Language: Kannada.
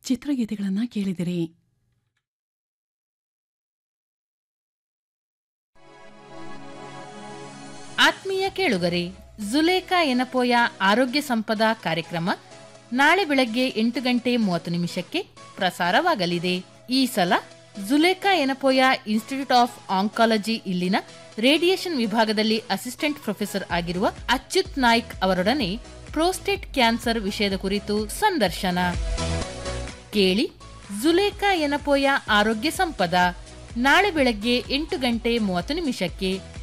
ಚಿತ್ರಗೀತೆಗಳನ್ನ ಕೇಳಿದಿರಿ ಆತ್ಮೀಯ ಕೇಳುಗರೆ ಜುಲೇಖಾ ಎನಪೋಯ ಆರೋಗ್ಯ ಸಂಪದ ಕಾರ್ಯಕ್ರಮ ನಾಳೆ ಬೆಳಗ್ಗೆ ಎಂಟು ಗಂಟೆ ಮೂವತ್ತು ನಿಮಿಷಕ್ಕೆ ಪ್ರಸಾರವಾಗಲಿದೆ ಈ ಸಲ Zuleikha Yenepoya institute of oncology ಇಲ್ಲಿನ ರೇಡಿಯೇಷನ್ ವಿಭಾಗದಲ್ಲಿ ಅಸಿಸ್ಟೆಂಟ್ ಪ್ರೊಫೆಸರ್ ಆಗಿರುವ ಅಚ್ಯುತ್ ನಾಯ್ಕ್ ಅವರೊಡನೆ ಪ್ರೋಸ್ಟೇಟ್ ಕ್ಯಾನ್ಸರ್ ವಿಷಯದ ಕುರಿತು ಸಂದರ್ಶನ ಕೇಳಿ ಜುಲೇಖಾ ಎನಪೋಯ ಆರೋಗ್ಯ ಸಂಪದ ನಾಳೆ ಬೆಳಗ್ಗೆ ಎಂಟು ಗಂಟೆ ಮೂವತ್ತು ನಿಮಿಷಕ್ಕೆ